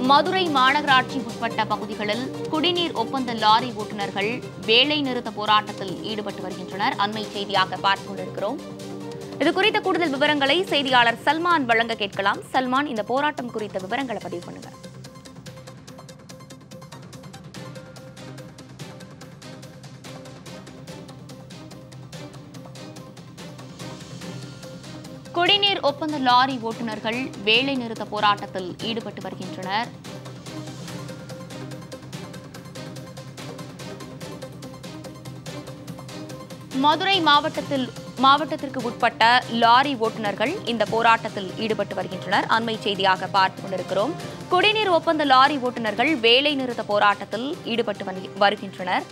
மதுரை மாநகராட்சி உட்பட்ட பகுதிகளில் குடிநீர் ஒப்பந்த லாரி ஓட்டுநர்கள் வேலை நிறுத்த போராட்டத்தில் ஈடுபட்டு வருகின்றனர் அண்மை செய்தியாக பார்த்துக் கொண்டிருக்கிறோம் இது குறித்த கூடுதல் விவரங்களை செய்தியாளர் சல்மான் வழங்க கேட்கலாம் சல்மான் இந்த போராட்டம் குறித்த விவரங்களை பதிவு பண்ணுங்க குடிநீர் ஒப்பந்த லாரி ஓட்டுநர்கள் வேலை நிறுத்த போராட்டத்தில் ஈடுபட்டு வருகின்றனர் மதுரை மாவட்டத்தில் மாவட்டத்திற்கு உட்பட்ட லாரி ஓட்டுநர்கள் இந்த போராட்டத்தில் ஈடுபட்டு வருகின்றனர் அண்மை செய்தியாக பார்த்துக் கொண்டிருக்கிறோம் குடிநீர் ஒப்பந்த லாரி ஓட்டுநர்கள் வேலை நிறுத்த போராட்டத்தில் ஈடுபட்டு வருகி- வருகின்றனர்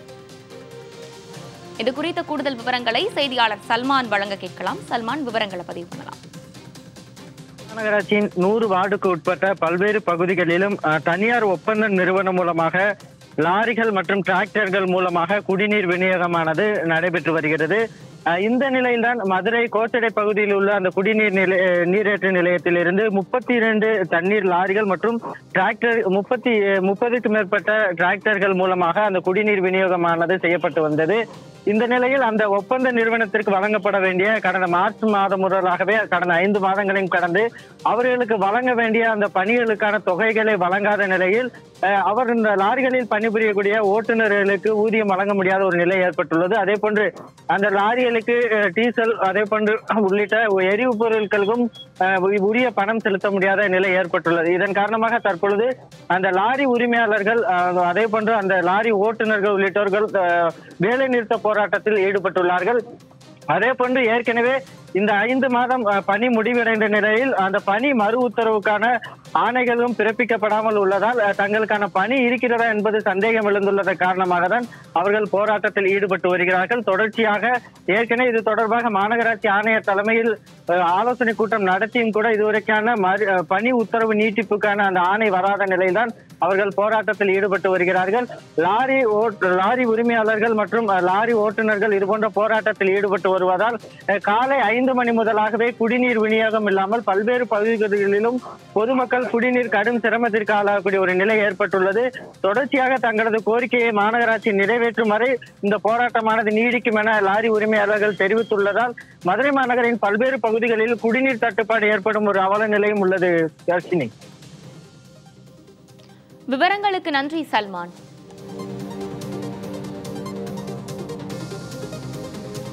இது குறித்த கூடுதல் விவரங்களை செய்தியாளர் சல்மான் வழங்க கேட்கலாம் சல்மான் விவரங்களை பதிவு பண்ணலாம் மாநகராட்சியின் நூறு வார்டுக்கு உட்பட்ட பல்வேறு பகுதிகளிலும் அஹ், தனியார் ஒப்பந்த நிறுவனம் மூலமாக லாரிகள் மற்றும் டிராக்டர்கள் மூலமாக குடிநீர் விநியோகமானது நடைபெற்று வருகிறது அஹ், இந்த நிலையில்தான் மதுரை கோச்சடை பகுதியில் உள்ள அந்த குடிநீர் நிலை அஹ், நீரேற்று நிலையத்திலிருந்து முப்பத்தி இரண்டு தண்ணீர் லாரிகள் மற்றும் டிராக்டர் முப்பத்தி முப்பதுக்கு மேற்பட்ட டிராக்டர்கள் மூலமாக அந்த குடிநீர் விநியோகமானது செய்யப்பட்டு வந்தது இந்த நிலையில் அந்த ஒப்பந்த நிறுவனத்திற்கு வழங்கப்பட வேண்டிய கடந்த மார்ச் மாதம் முதலாகவே கடந்த ஐந்து மாதங்களையும் கடந்து அவர்களுக்கு வழங்க வேண்டிய அந்த பணிகளுக்கான தொகைகளை வழங்காத நிலையில் அஹ், அவர் இந்த லாரிகளில் பணிபுரியக்கூடிய ஓட்டுநர்களுக்கு ஊதியம் வழங்க முடியாத ஒரு நிலை ஏற்பட்டுள்ளது அதே போன்று அந்த லாரிகளுக்கு அஹ், டீசல் அதே போன்று உள்ளிட்ட எரிவு பொருட்களுக்கும் அஹ், உ- உரிய பணம் செலுத்த முடியாத நிலை ஏற்பட்டுள்ளது இதன் காரணமாக தற்பொழுது அந்த லாரி உரிமையாளர்கள் அஹ், அதே போன்று அந்த லாரி ஓட்டுநர்கள் உள்ளிட்டவர்கள் அஹ், வேலை நிறுத்த போராட்டத்தில் ஈடுபட்டுள்ளார்கள் அதே போன்று ஏற்கனவே இந்த ஐந்து மாதம் அஹ், பணி முடிவடைந்த நிலையில் அந்த பணி மறு உத்தரவுக்கான ஆணைகளும் பிறப்பிக்கப்படாமல் உள்ளதால் அஹ், தங்களுக்கான பணி இருக்கிறதா என்பது சந்தேகம் எழுந்துள்ளதன் காரணமாக தான் அவர்கள் போராட்டத்தில் ஈடுபட்டு வருகிறார்கள் தொடர்ச்சியாக ஏற்கனவே இது தொடர்பாக மாநகராட்சி ஆணையர் தலைமையில் அஹ், ஆலோசனை கூட்டம் நடத்தியும் கூட இதுவரைக்கான மறு- அஹ், பணி உத்தரவு நீட்டிப்புக்கான அந்த ஆணை வராத நிலையில்தான் அவர்கள் போராட்டத்தில் ஈடுபட்டு வருகிறார்கள் லாரி ஓட்- லாரி உரிமையாளர்கள் மற்றும் அஹ், லாரி ஓட்டுநர்கள் இதுபோன்ற போராட்டத்தில் ஈடுபட்டு வருவதால் அஹ், காலை ஐந்து மணி முதலாகவே குடிநீர் விநியோகம் இல்லாமல் பல்வேறு பகுதிகளிலும் பொதுமக்கள் குடிநீர் கடும் சிரமத்திற்கு ஆளாகக்கூடிய ஒரு நிலை ஏற்பட்டுள்ளது தொடர்ச்சியாக தங்களது கோரிக்கையை மாநகராட்சி நிறைவேற்றும் வரை இந்த போராட்டமானது நீடிக்கும் என லாரி உரிமையாளர்கள் தெரிவித்துள்ளதால் மதுரை மாநகரின் பல்வேறு பகுதிகளில் குடிநீர் தட்டுப்பாடு ஏற்படும் ஒரு அவல நிலையும் உள்ளது தர்ஷினி விவரங்களுக்கு நன்றி சல்மான்